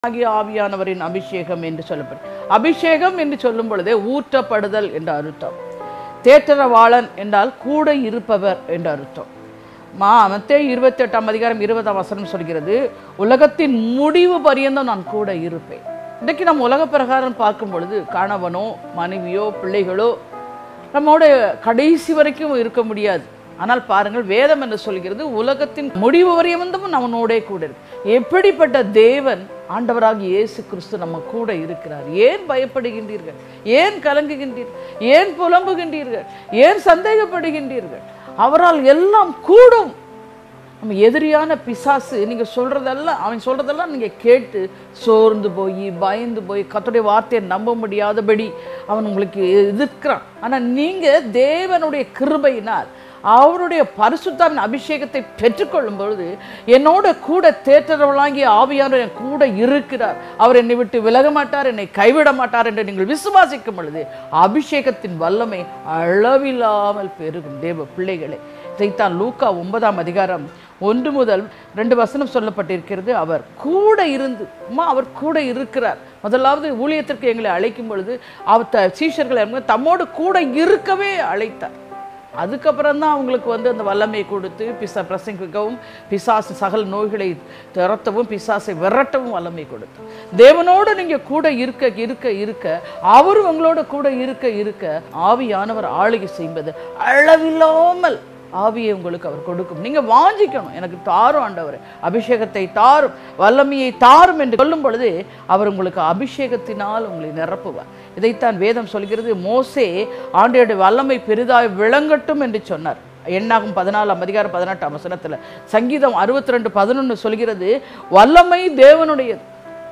ஆகிய ஆவியானவரின் அபிஷேகம் என்று சொல்லப்படும் அபிஷேகம் என்று சொல்லும் பொழுதே ஊற்றப்படுதல் என்ற அர்த்தம் தேற்றரவாளன் என்றால் கூட இருப்பவர் என்ற அர்த்தம் மா மத்தே இருபத்தி எட்டாம் அதிகாரம் இருபதாம் வசனம் சொல்கிறது உலகத்தின் முடிவு பரியந்தம் நான் கூட இருப்பேன் இன்றைக்கு நம்ம உலக பிரகாரம் பார்க்கும் பொழுது கணவனோ மனைவியோ பிள்ளைகளோ நம்மோட கடைசி வரைக்கும் இருக்க முடியாது ஆனால் பாருங்கள் வேதம் என்று சொல்கிறது உலகத்தின் முடிவு வரையும் நம்மனோடே கூட இருக்கு எப்படிப்பட்ட தேவன் ஆண்டவராக இயேசு கிறிஸ்து நம்ம கூட இருக்கிறார் ஏன் பயப்படுகின்றீர்கள் ஏன் கலங்குகின்றீர்கள் ஏன் புலம்புகின்றீர்கள் ஏன் சந்தேகப்படுகின்றீர்கள் அவரால் எல்லாம் கூடும் நம்ம எதிரியான பிசாசு நீங்க சொல்றதெல்லாம் அவன் சொல்றதெல்லாம் நீங்க கேட்டு சோர்ந்து போய் பயந்து போய் கர்த்தருடைய வார்த்தையை நம்ப முடியாதபடி அவன் உங்களுக்கு எதிர்க்கிறான் ஆனா நீங்க தேவனுடைய கிருபையினால் அவருடைய பரிசுத்தாவின் அபிஷேகத்தை பெற்றுக்கொள்ளும் பொழுது என்னோட கூட தேற்றவளாகிய ஆவியானவர் என் கூட இருக்கிறார் அவர் என்னை விட்டு விலக மாட்டார் என்னை கைவிட மாட்டார் என்று நீங்கள் விசுவாசிக்கும் பொழுது அபிஷேகத்தின் வல்லமை அளவில்லாமல் பெருகும் தேவ பிள்ளைகளே இதைத்தான் லூக்கா ஒன்பதாம் அதிகாரம் ஒன்று முதல் ரெண்டு வசனம் சொல்லப்பட்டிருக்கிறது அவர் கூட இருந்து அம்மா அவர் கூட இருக்கிறார் முதலாவது ஊழியத்திற்கு எங்களை அழைக்கும் பொழுது அவர் த- சீஷர்களை அவங்க தம்மோடு கூட இருக்கவே அழைத்தார் அதுக்கப்புறம் தான் அவங்களுக்கு வந்து அந்த வல்லமை கொடுத்து பிசா பிரசங்கிக்கவும் பிசாசு சகல நோய்களை துரத்தவும் பிசாசை விரட்டவும் வல்லமை கொடுத்து தேவனோடு நீங்க கூட இருக்க இருக்க இருக்க அவரும் உங்களோட கூட இருக்க இருக்க ஆவியானவர் ஆளுகை செய்வது அளவில்லாமல் ஆவியை உங்களுக்கு அவர் கொடுக்கும் நீங்க வாஞ்சிக்கணும் எனக்கு தாரும் ஆண்டவர் அபிஷேகத்தை தாரும் வல்லமையை தாரும் என்று சொல்லும் பொழுது அவர் உங்களுக்கு அபிஷேகத்தினால் உங்களை நிரப்புவார் இதைத்தான் வேதம் சொல்கிறது மோசே ஆண்டையுடைய வல்லமை பெரிதாய் விளங்கட்டும் என்று சொன்னார் எண்ணாகும் பதினாலாம் அதிகாரம் பதினெட்டாம் வசனத்துல சங்கீதம் அறுபத்தி ரெண்டு பதினொன்று சொல்கிறது வல்லமை தேவனுடையது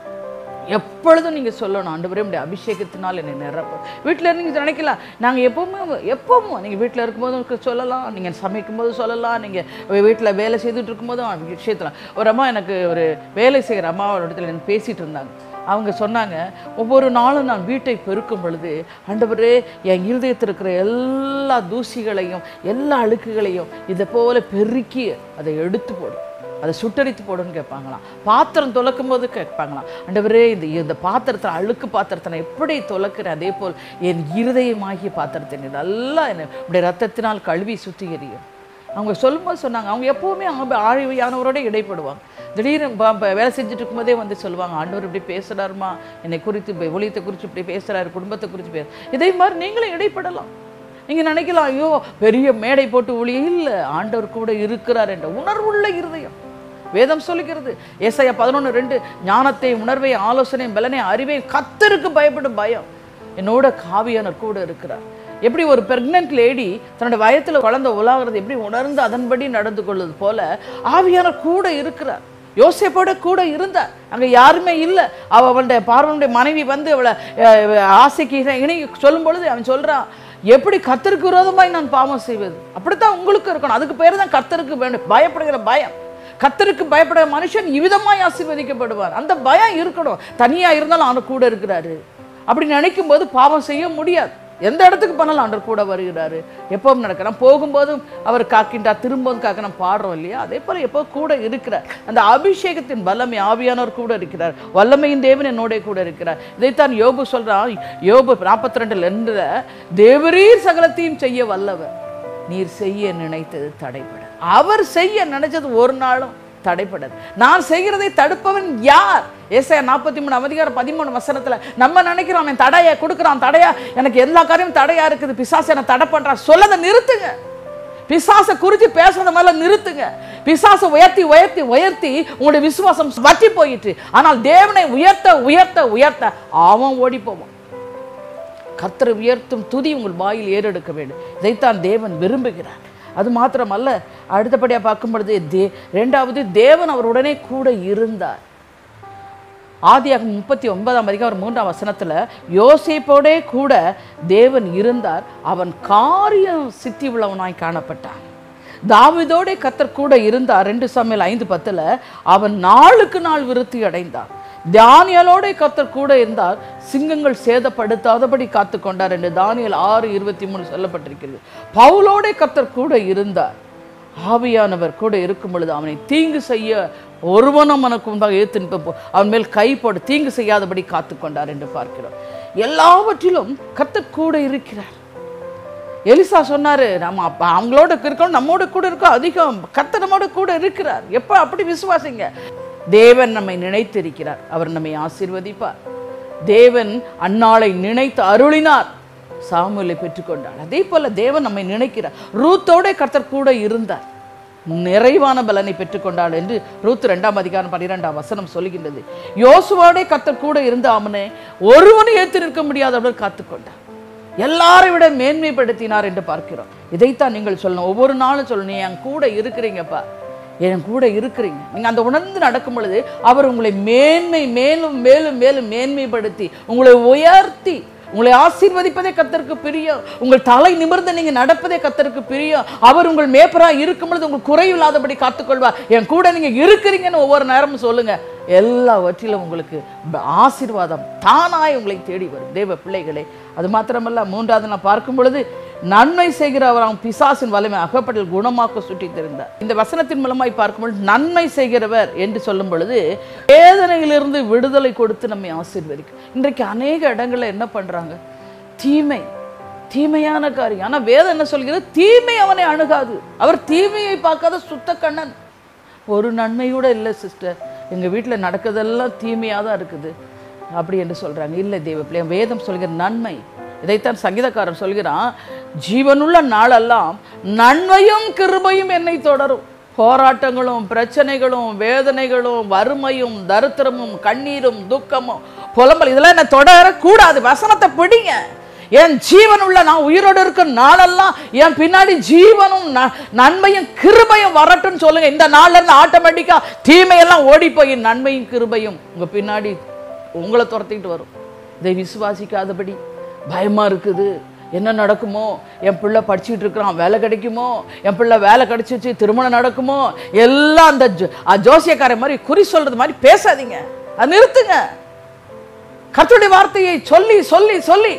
எப்பொழுதும் நீங்க சொல்லணும் ஆண்டவரே உடைய அபிஷேகத்தினால் என்னை நிரப்பு வீட்டில் நீங்க நினைக்கலாம் நாங்க எப்பவுமே எப்பவும் நீங்க வீட்டில் இருக்கும்போதும் சொல்லலாம் நீங்க சமைக்கும் போது சொல்லலாம் நீங்க வீட்டில் வேலை செய்துட்டு இருக்கும்போதும் விஷயத்துல ஒரு அம்மா எனக்கு ஒரு வேலை செய்கிற அம்மாவோட இடத்துல எனக்கு பேசிட்டு இருந்தாங்க அவங்க சொன்னாங்க ஒவ்வொரு நாளும் நான் வீட்டை பெருக்கும் பொழுது ஆண்டவரே என் இருதயத்தில் இருக்கிற எல்லா தூசிகளையும் எல்லா அழுக்குகளையும் இதை போல பெருக்கி அதை எடுத்து போடும் அதை சுட்டரித்து போடுன்னு கேட்பாங்களாம் பாத்திரம் துலக்கும் போது கேட்பாங்களாம் ஆண்டவரே இந்த இந்த பாத்திரத்தை அழுக்கு பாத்திரத்தை நான் எப்படி துலக்கிறேன் அதே போல் என் இருதயமாகிய பாத்திரத்தை நீ நல்லா என்னை உடைய ரத்தத்தினால் கழுவி சுத்திகரியும் அவங்க சொல்லும்போது சொன்னாங்க அவங்க எப்பவுமே அவங்க ஆழிவையானவரோட இடைப்படுவாங்க திடீர்னு ப- ப- வேலை செஞ்சுட்டு இருக்கும்போதே வந்து சொல்லுவாங்க ஆண்டவர் இப்படி பேசுறாருமா என்னை குறித்து இப்ப ஊழியத்தை குறித்து இப்படி பேசுறாரு குடும்பத்தை குறித்து பேச இதே மாதிரி நீங்களும் இடைப்படலாம் நீங்க நினைக்கலாம் ஐயோ பெரிய மேடை போட்டு ஊழிய இல்ல ஆண்டவர் கூட இருக்கிறார் என்ற உணர்வுள்ள இருதயம் வேதம் சொல்லுகிறது ஏசாயா பதினொன்று ரெண்டு ஞானத்தை உணர்வை ஆலோசனை பலனை அறிவை கத்தருக்கு பயப்படும் பயம் என்னோட காவியானர் கூட இருக்கிறார் எப்படி ஒரு பிரெக்னென்ட் லேடி தன்னோட வயத்துல குழந்தை உலாகிறது எப்படி உணர்ந்து அதன்படி நடந்து கொள்வது போல ஆவியானர் கூட இருக்கிறார் யோசேப்போட கூட இருந்தார் அங்க யாருமே இல்லை அவ அவனுடைய பார்வனுடைய மனைவி வந்து அவளை அஹ், ஆசைக்கு இணை சொல்லும் பொழுது அவன் சொல்றான் எப்படி கர்த்தருக்கு விரோதமாய் நான் பாவம் செய்வது அப்படித்தான் உங்களுக்கு இருக்கணும் அதுக்கு பேர் தான் கர்த்தருக்கு வேண்டும் பயப்படுகிற பயம் கர்த்தருக்கு பயப்படுற மனுஷன் இவ்விதமாய் ஆசீர்வதிக்கப்படுவார் அந்த பயம் இருக்கணும் தனியா இருந்தாலும் அவன் கூட இருக்கிறாரு அப்படி நினைக்கும் போது பாவம் செய்ய முடியாது எந்த இடத்துக்கு பண்ணலாம் ஆண்டவர் கூட வருகிறாரு எப்பவும் நடக்கிறோம் போகும்போதும் அவர் காக்கின்றார் திரும்பவும் காக்க நம்ம பாடுறோம் இல்லையா அதே போல எப்போ கூட இருக்கிறார் அந்த அபிஷேகத்தின் வல்லமை ஆவியானவர் கூட இருக்கிறார் வல்லமையின் தேவன் என்னோட கூட இருக்கிறார் இதைத்தான் யோபு சொல்றான் யோபு நாற்பத்தி ரெண்டுல இருந்து தேவரீர் சகலத்தையும் செய்ய வல்லவர் நீர் செய்ய நினைத்தது தடைபட அவர் செய்ய நினைச்சது ஒரு நாளும் தடைப்படாது நான் செய்கிறதை தடுப்பவன் யார் ஏசாயா நாற்பத்தி மூணு அதிகாரம் பதிமூணு வசனத்துல நம்ம நினைக்கிறோம் அவன் தடையா கொடுக்குறான் தடையா எனக்கு எல்லா காரியமும் தடையா இருக்குது பிசாசு என்ன தடை பண்றான் சொல்லதை நிறுத்துங்க பிசாசை குறித்து பேசுறத மேல நிறுத்துங்க பிசாசை உயர்த்தி உயர்த்தி உயர்த்தி உங்களுடைய விசுவாசம் வற்றி போயிட்டு ஆனால் தேவனை உயர்த்த உயர்த்த உயர்த்த அவன் ஓடி போவான் கர்த்தரை உயர்த்தும் துதி உங்கள் வாயில் ஏறெடுக்க வேண்டும் இதைத்தான் தேவன் விரும்புகிறார் அது மாத்திரமல்ல அடுத்தபடியாக பார்க்கும் பொழுது தே ரெண்டாவது தேவன் அவருடனே கூட இருந்தார் ஆதியாகமம் முப்பத்தி ஒன்பதாம் அதிகாரம் மூன்றாம் வசனத்துல யோசேப்போடே கூட தேவன் இருந்தார் அவன் காரியம் சித்தி உள்ளவனாய் காணப்பட்டான் தாவீதோடே கத்தர் கூட இருந்தார் ரெண்டு சமையல் ஐந்து பத்துல அவன் நாளுக்கு நாள் விருத்தி அடைந்தான் தானியலோட கத்தர் கூட இருந்தார் சிங்கங்கள் சேதப்படுத்தாதபடி காத்து கொண்டார் என்று தானியல் ஆறு இருபத்தி மூணு சொல்லப்பட்டிருக்கிறது பவுலோட கத்தர் கூட இருந்தார் ஆவியானவர் கூட இருக்கும் பொழுது அவனை தீங்கு செய்ய ஒருவனும் அவனுக்கு முன்பாக ஏத்து நிற்ப அவன் மேல் கை போட்டு தீங்கு செய்யாதபடி காத்து கொண்டார் என்று பார்க்கிறோம் எல்லாவற்றிலும் கர்த்தர் கூட இருக்கிறார் எலிசா சொன்னாரு நம்ம அப்ப அவங்களோட இருக்கோம் நம்மோட கூட இருக்கோம் அதிகம் கர்த்தர் நம்மோட கூட இருக்கிறார் எப்ப அப்படி விசுவாசிங்க தேவன் நம்மை நினைத்திருக்கிறார் அவர் நம்மை ஆசீர்வதிப்பார் தேவன் அன்னாளை நினைத்து அருளினார் சாமுவேலை பெற்றுக்கொண்டார் அதே போல தேவன் நம்மை நினைக்கிறார் ரூத்தோட கர்த்தர் கூட இருந்தார் நிறைவான பலனை பெற்றுக்கொண்டாள் என்று ரூத் ரெண்டாம் அதிகாரம் பன்னிரெண்டாம் வசனம் சொல்லுகின்றது யோசுவோட கர்த்தர் கூட இருந்த அவனை ஒருவனும் ஏத்து நிற்க முடியாதவர்கள் காத்துக்கொண்டார் எல்லாரை விட மேன்மைப்படுத்தினார் என்று பார்க்கிறோம் இதைத்தான் நீங்கள் சொல்லணும் ஒவ்வொரு நாளும் சொல்லணும் "நீ என் கூட இருக்கிறீங்கப்பா என் கூட இருக்கிறீங்க நீங்க அந்த உணர்ந்து நடக்கும் பொழுது அவர் உங்களை மேன்மை மேலும் மேலும் மேலும் மேன்மைப்படுத்தி உங்களை உயர்த்தி உங்களை ஆசீர்வதிப்பதே கத்தருக்கு பிரியம் உங்கள் தலை நிமிர்ந்து நீங்க நடப்பதே கத்தருக்கு பிரியம் அவர் உங்கள் மேப்பரா இருக்கும் பொழுது உங்கள் குறைவில்லாதபடி காத்துக்கொள்வார் என் கூட நீங்க இருக்கிறீங்கன்னு ஒவ்வொரு நேரமும் சொல்லுங்க எல்லாவற்றிலும் உங்களுக்கு ப- ஆசீர்வாதம் தானாய் உங்களை தேடி வரும் தேவ பிள்ளைகளே அது மாத்திரமல்ல மூன்றாவது நான் பார்க்கும் பொழுது நன்மை செய்கிறவர் அவன் பிசாசின் வலிமை அகப்பட்டில் குணமாக்க சுற்றி தெரிந்தார் இந்த வசனத்தின் மூலமாய் பார்க்கும்பொழுது நன்மை செய்கிறவர் என்று சொல்லும் பொழுது வேதனையிலிருந்து விடுதலை கொடுத்து நம்மை ஆசீர்வதிக்கும் இன்றைக்கு அநேக இடங்கள்ல என்ன பண்றாங்க தீமை தீமையான காரியம் ஆனா வேதம் என்ன சொல்கிறது தீமை அவனை அணுகாது அவர் தீமையை பார்க்காத சுத்த கண்ணன் ஒரு நன்மை கூட இல்லை சிஸ்டர் எங்க வீட்டுல நடக்கிறதெல்லாம் தீமையாக தான் இருக்குது அப்படி என்று சொல்றாங்க இல்லை தேவ பிள்ளை வேதம் சொல்கிற நன்மை இதைத்தான் சங்கீதக்காரன் சொல்கிறான் ஜீவனுள்ள நாளெல்லாம் நன்மையும் கிருபையும் என்னை தொடரும் போராட்டங்களும் பிரச்சனைகளும் வேதனைகளும் வறுமையும் தரித்திரமும் கண்ணீரும் துக்கமும் புலம்பல் இதெல்லாம் என்ன தொடரக்கூடாது வசனத்தை பிடிங்க என் ஜீவன் உள்ள நான் உயிரோடு இருக்க நாளெல்லாம் என் பின்னாடி ஜீவனும் ந- நன்மையும் கிருபையும் வரட்டும்னு சொல்லுங்க இந்த நாள்ல இருந்து ஆட்டோமேட்டிக்கா தீமையெல்லாம் ஓடி போய் நன்மையும் கிருபையும் உங்க பின்னாடி உங்களை துரத்திட்டு வரும் இதை விசுவாசிக்காதபடி பயமா இருக்குது என்ன நடக்குமோ என் பிள்ளை படிச்சுட்டு இருக்கிறான் வேலை கிடைக்குமோ என் பிள்ளை வேலை கிடைச்சிச்சு திருமணம் நடக்குமோ எல்லாம் அந்த ஜோ- அ, ஜோசியக்காரன் மாதிரி குறி சொல்றது மாதிரி பேசாதீங்க அது நிறுத்துங்க கர்த்தருடைய வார்த்தையை சொல்லி சொல்லி சொல்லி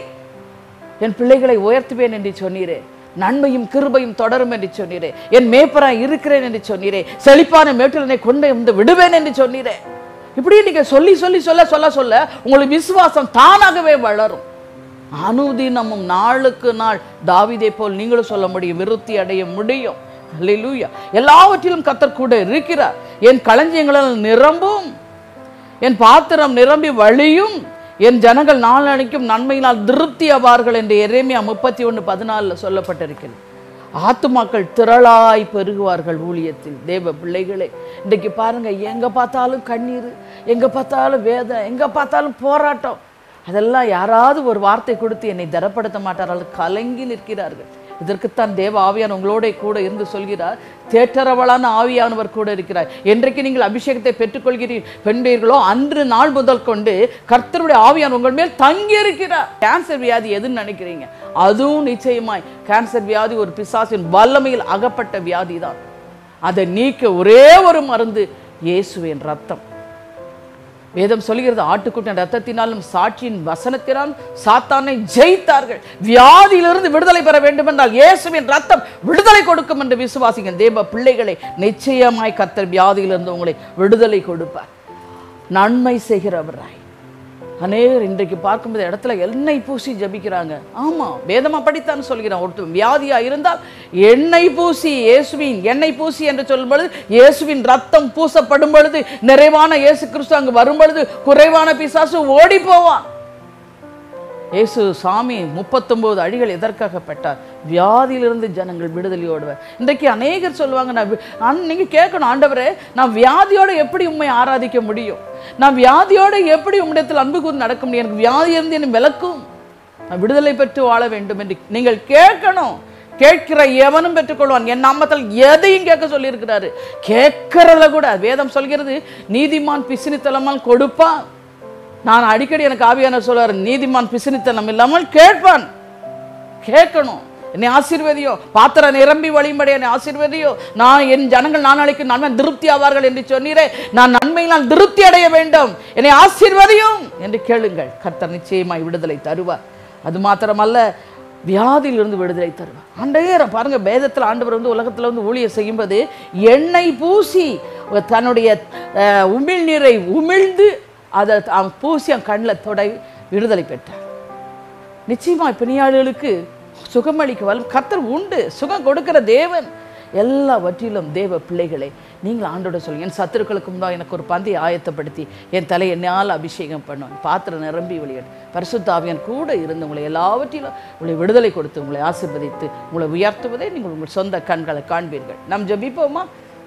என் பிள்ளைகளை உயர்த்துவேன் என்று சொன்னீரே நன்மையும் கிருபையும் தொடரும் என்று சொன்னீரே என் மேப்பரா இருக்கிறேன் என்று சொன்னீரே செழிப்பான மேட்டிலனை கொண்டு வந்து விடுவேன் என்று சொன்னீரே இப்படி நீங்க சொல்லி சொல்லி சொல்ல சொல்ல சொல்ல உங்களுக்கு விசுவாசம் தானாகவே வளரும் அனுதினமும் நாளுக்கு நாள் தாவீதை போல் நீங்களும் சொல்ல முடியும் விருத்தி அடைய முடியும் அல்லேலூயா எல்லாவற்றிலும் கத்தர் கூட இருக்கிறார் என் களஞ்சியங்களால் நிரம்பும் என் பாத்திரம் நிரம்பி வழியும் என் ஜனங்கள் நாளனைக்கும் நன்மையினால் திருப்தி ஆவார்கள் என்று எரேமியா முப்பத்தி ஒன்று பதினாலில் சொல்லப்பட்டிருக்கிறது ஆத்துமாக்கள் திரளாய் பெருகுவார்கள் ஊழியத்தில் தேவ பிள்ளைகளே இன்றைக்கு பாருங்க எங்க பார்த்தாலும் கண்ணீர் எங்க பார்த்தாலும் வேதனை எங்க பார்த்தாலும் போராட்டம் அதெல்லாம் யாராவது ஒரு வார்த்தை கொடுத்து என்னை தரப்படுத்த மாட்டார்கள் கலங்கி நிற்கிறார்கள் இதற்குத்தான் தேவ ஆவியான் உங்களோட கூட இருந்து சொல்கிறார் தேற்றரவளான ஆவியானவர் கூட இருக்கிறார் என்றைக்கு நீங்கள் அபிஷேகத்தை பெற்றுக்கொள்கிறீர் பெண்டீர்களோ அன்று நாள் முதல் கொண்டு கர்த்தருடைய ஆவியான் உங்கள் மேல் தங்கி இருக்கிறார் கேன்சர் வியாதி எதுன்னு நினைக்கிறீங்க அதுவும் நிச்சயமாய் கேன்சர் வியாதி ஒரு பிசாசின் வல்லமையில் அகப்பட்ட வியாதி தான் அதை நீக்க ஒரே ஒரு மருந்து இயேசுவின் ரத்தம் வேதம் சொல்கிறது ஆட்டுக்குட்டின் ரத்தத்தினாலும் சாட்சியின் வசனத்தினாலும் சாத்தானை ஜெயித்தார்கள் வியாதியிலிருந்து விடுதலை பெற வேண்டும் என்றால் இயேசுவின் ரத்தம் விடுதலை கொடுக்கும் என்று விசுவாசிங்க தேவ பிள்ளைகளை நிச்சயமாய் கத்தர் வியாதியிலிருந்து உங்களை விடுதலை கொடுப்பார் நன்மை செய்கிறவராய் அநேகர் இன்றைக்கு பார்க்கும்போது இடத்துல எண்ணெய் பூசி ஜபிக்கிறாங்க ஆமா வேதம் அப்படித்தான் சொல்கிறான் ஒருத்தர் வியாதியா இருந்தால் எண்ணெய் பூசி இயேசுவின் எண்ணெய் பூசி என்று சொல்லும் பொழுது இயேசுவின் ரத்தம் பூசப்படும் பொழுது நிறைவான இயேசு கிறிஸ்து அங்கு வரும் பொழுது குறைவான பிசாசு ஓடி போவான் இயேசு சாமி முப்பத்தொன்பது அடிகள் எதற்காக பெற்றார் வியாதியிலிருந்து ஜனங்கள் விடுதலையோடுவர் இன்றைக்கு அநேகர் சொல்லுவாங்க நான் வி- ஆன்- நீங்க கேட்கணும் ஆண்டவரே நான் வியாதியோட எப்படி உண்மை ஆராதிக்க முடியும் நான் வியாதியோட எப்படி உம்மிடத்தில் அன்பு கூர்ந்து நடக்க முடியும் எனக்கு வியாதி இருந்து என்னை விளக்கும் நான் விடுதலை பெற்று வாழ வேண்டும் என்று நீங்கள் கேட்கணும் கேட்கிற எவனும் பெற்றுக்கொள்வான் என் நாமத்தில் எதையும் கேட்க சொல்லியிருக்கிறாரு கேட்கறத கூட வேதம் சொல்கிறது நீதிமான் பிசினித்தலமால் கொடுப்பான் நான் அடிக்கடி எனக்கு ஆவியான சொல்றாரு நீதிமான் பிசினித்தனம் இல்லாமல் கேட்பான் கேட்கணும் என்னை ஆசீர்வதியோ பாத்திரம் நிரம்பி வழியும்படி என்னை ஆசீர்வதியோ நான் என் ஜனங்கள் நாளைக்கு நன்மை திருப்தி ஆவார்கள் என்று சொன்னீரே நான் நன்மையினால் திருப்தி அடைய வேண்டும் என்னை ஆசீர்வதியும் என்று கேளுங்கள் கர்த்தர் நிச்சயமாய் விடுதலை தருவார் அது மாத்திரமல்ல வியாதியிலிருந்து விடுதலை தருவார் ஆண்டவரே பாருங்க வேதத்தில் ஆண்டவர் வந்து உலகத்தில் வந்து ஊழியர் செய்யும்போது எண்ணெய் பூசி தன்னுடைய அஹ், உமிழ்நீரை உமிழ்ந்து அதை அவன் பூசி அவன் கண்ணில் தொடை விடுதலை பெற்றார் நிச்சயமாய் பிணியாளர்களுக்கு சுகமளிக்க வல்ல கர்த்தர் உண்டு சுகம் கொடுக்கிற தேவன் எல்லாவற்றிலும் தேவ பிள்ளைகளே நீங்கள் ஆண்டோட சொல்லுங்க என் சத்துருக்களுக்கு முன்பாக எனக்கு ஒரு பந்தை ஆயத்தப்படுத்தி என் தலை என்னால் அபிஷேகம் பண்ணும் பாத்திரம் நிரம்பி வெளியிடும் பரிசுத்தாவியன் கூட இருந்து உங்களை எல்லாவற்றிலும் உங்களை விடுதலை கொடுத்து உங்களை ஆசீர்வதித்து உங்களை உயர்த்துவதை நீங்கள் உங்கள் சொந்த கண்களை காண்பீர்கள் நாம் ஜெபிப்போமா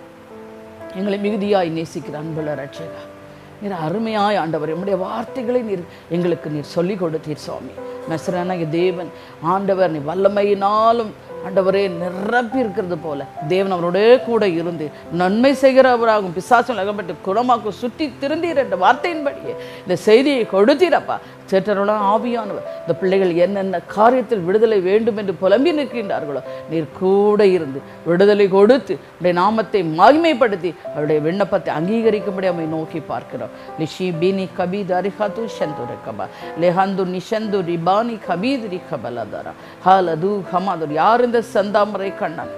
எங்களை மிகுதியாய் நேசிக்கிற அன்புள்ள ரட்சகா நீர் அருமையாய் ஆண்டவர் நம்முடைய வார்த்தைகளை நீர் எங்களுக்கு நீர் சொல்லிக் கொடுத்தீர் சுவாமி நசரனாகிய தேவன் ஆண்டவர் நீ வல்லமையினாலும் ஆண்டவரே நிரப்பி இருக்கிறது போல தேவன் அவரோடே கூட இருந்து நன்மை செய்கிறவராகும் பிசாசம் அகப்பட்டு குணமாக்கும் சுற்றி திருந்தீர் என்ற வார்த்தையின்படியே இந்த செய்தியை கொடுத்தீரப்பா சேற்றரோட ஆவியானவர் இந்த பிள்ளைகள் என்னென்ன காரியத்தில் விடுதலை வேண்டும் என்று புலம்பி நிற்கின்றார்களோ நீர் கூட இருந்து விடுதலை கொடுத்து உடைய நாமத்தை மகிமைப்படுத்தி அவருடைய விண்ணப்பத்தை அங்கீகரிக்கும்படி அம்மை நோக்கி பார்க்கிறோம் லிஷி பீனி கபீத் அரிஹாத்து ஷந்துர கபா லெஹந்து நிஷந்து ரிபானி கபீத் ரிகபலதரா ஹாலது ஹமாதுர் யார் இந்த சந்தாமரை கண்ணன்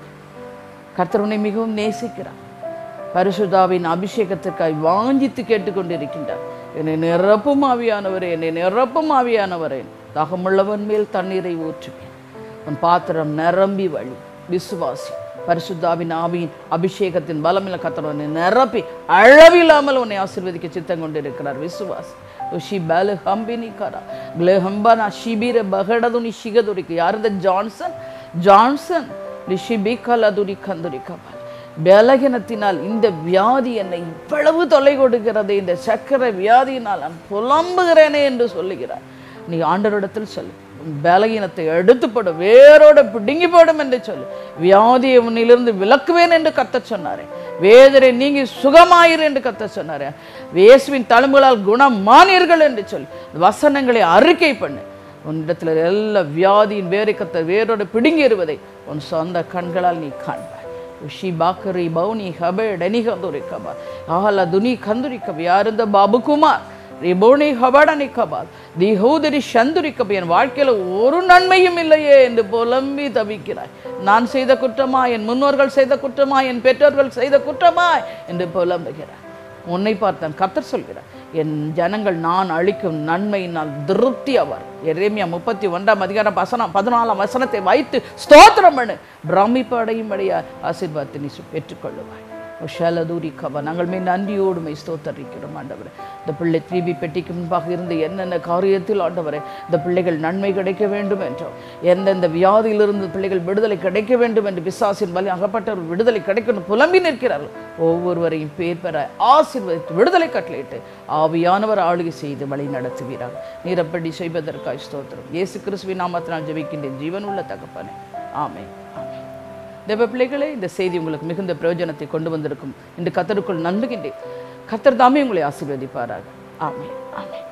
கர்த்தர் உன்னை மிகவும் நேசிக்கிறார் பரிசுதாவின் அபிஷேகத்திற்காய் வாஞ்சித்து கேட்டுக்கொண்டிருக்கின்றார் என்னை நிரப்பும் ஆவியானவரே என்னை நிரப்பும் ஆவியானவரே தாகமுள்ளவன் மேல் தண்ணீரை ஊற்றுவேன் உன் பாத்திரம் நிரம்பி வழி விசுவாசி பரிசுத்தாவின் ஆவியின் அபிஷேகத்தின் பலமில்ல கத்தர் உன்னை நிரப்பி அளவில்லாமல் உன்னை ஆசீர்வதிக்க சித்தம் கொண்டிருக்கிறார் விசுவாசி உஷி பல ஹம்பினி கரா கிளஹம்பனா ஷிபிர பகடதுனி ஷிகதுரிக்கு யார் இந்த ஜான்சன் ஜான்சன் லிஷிபி கலதுரி கந்துரி கபால் பலகீனத்தினால் இந்த வியாதி என்னை இவ்வளவு தொலை கொடுக்கிறது இந்த சக்கரை வியாதியினால் நான் புலம்புகிறேனே என்று சொல்லுகிறார் நீ ஆண்டவரிடத்தில் சொல்லு உன் பலகீனத்தை எடுத்து போடு வேரோட பிடுங்கி போடும் என்று சொல்லு வியாதியை உன்னிலிருந்து விலக்குவேன் என்று கத்தச் சொன்னாரே வேதனை நீங்கி சுகமாயிரு என்று கத்த சொன்னாரே இயேசுவின் தழும்புகளால் குணமானீர்கள் என்று சொல்லி வசனங்களை அறிக்கை பண்ணு உன்னிடத்தில் எல்லா வியாதியின் வேரை கத்த வேரோடு பிடுங்கி இருவதை உன் சொந்த கண்களால் நீ காண்பாய் உஷி பாக்கரி பவுனி ஹபே டனிகந்துரி கபா ஆஹல துனி கந்துரி கபி யாருந்த பாபுகுமார் ரிபோனி ஹபடனி கபால் தி ஹூதரி சந்துரி கபி என் வாழ்க்கையில் ஒரு நன்மையும் இல்லையே என்று புலம்பி தவிக்கிறாய் நான் செய்த குற்றமா என் முன்னோர்கள் செய்த குற்றமா என் பெற்றோர்கள் செய்த குற்றமா என்று புலம்புகிறாய் உன்னை பார்த்தான் கர்த்தர் சொல்கிறார் என் ஜனங்கள் நான் அளிக்கும் நன்மையினால் திருப்தி அவர் எரேமியா முப்பத்தி ஒன்றாம் அதிகாரம் வசனம் பதினாலாம் வசனத்தை வைத்து ஸ்தோத்திரம் பண்ணு பிரமிப்பு அடையும்படியா ஆசீர்வாதத்தை நீ பெற்றுக்கொள்ளுவாய் உஷாலதூரி கவா நாங்கள் மே நன்றியோடுமை ஸ்தோத்தரிக்கிறோம் ஆண்டவரே இந்த பிள்ளை திருப்பி பெட்டிக்கு முன்பாக இருந்து என்னென்ன காரியத்தில் ஆண்டவரே இந்த பிள்ளைகள் நன்மை கிடைக்க வேண்டும் என்றோம் எந்தெந்த வியாதியிலிருந்து பிள்ளைகள் விடுதலை கிடைக்க வேண்டும் என்று பிசாசின் வலி அகப்பட்டவர் விடுதலை கிடைக்கணும் புலம்பி நிற்கிறார்கள் ஒவ்வொருவரையும் பேர் பெற ஆசீர்வதித்து விடுதலை கட்டளையிட்டு ஆவியானவர் ஆளுகை செய்து வழி நடத்துவீராக நீரப்படி செய்வதற்காய் ஸ்தோத்திரம் இயேசு கிறிஸ்துவின் நாமத்தினால் ஜெபிக்கின்றேன் ஜீவனுள்ள தகப்பனே ஆமே ஆமே தேவ பிள்ளைகளே இந்த செய்தி உங்களுக்கு மிகுந்த பிரயோஜனத்தை கொண்டு வந்திருக்கும் என்று கத்தருக்குள் நம்புகின்றேன் கத்தர் தாமே உங்களை ஆசீர்வதிப்பாராக ஆமே ஆமே